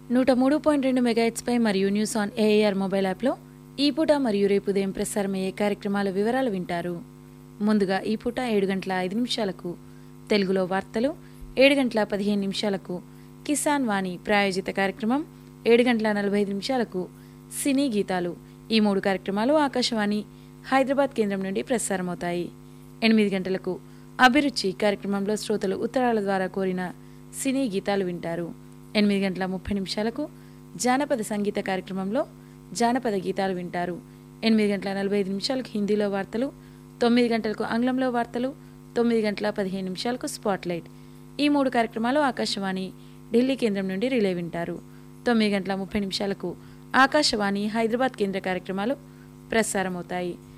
నూట మూడు పాయింట్ రెండు మెగాహెట్స్పై మరియు న్యూస్ ఆన్ ఏఐఆర్ మొబైల్ యాప్లో ఈ పూట మరియు రేపు ఉదయం ప్రసారమయ్యే కార్యక్రమాల వివరాలు వింటారు ముందుగా ఈ పూట ఏడు గంటల ఐదు నిమిషాలకు తెలుగులో వార్తలు ఏడు గంటల పదిహేను నిమిషాలకు కిసాన్ వాణి ప్రాయోజిత కార్యక్రమం ఏడు గంటల నలభై ఐదు నిమిషాలకు సినీ గీతాలు ఈ మూడు కార్యక్రమాలు ఆకాశవాణి హైదరాబాద్ కేంద్రం నుండి ప్రసారమవుతాయి ఎనిమిది గంటలకు అభిరుచి కార్యక్రమంలో శ్రోతలు ఉత్తరాల ద్వారా కోరిన సినీ గీతాలు వింటారు ఎనిమిది గంటల ముప్పై నిమిషాలకు జానపద సంగీత కార్యక్రమంలో జానపద గీతాలు వింటారు ఎనిమిది గంటల నలభై ఐదు నిమిషాలకు హిందీలో వార్తలు తొమ్మిది గంటలకు ఆంగ్లంలో వార్తలు తొమ్మిది గంటల పదిహేను నిమిషాలకు స్పాట్లైట్ ఈ మూడు కార్యక్రమాలు ఆకాశవాణి ఢిల్లీ కేంద్రం నుండి రిలే వింటారు తొమ్మిది గంటల ముప్పై నిమిషాలకు ఆకాశవాణి హైదరాబాద్ కేంద్ర కార్యక్రమాలు ప్రసారమవుతాయి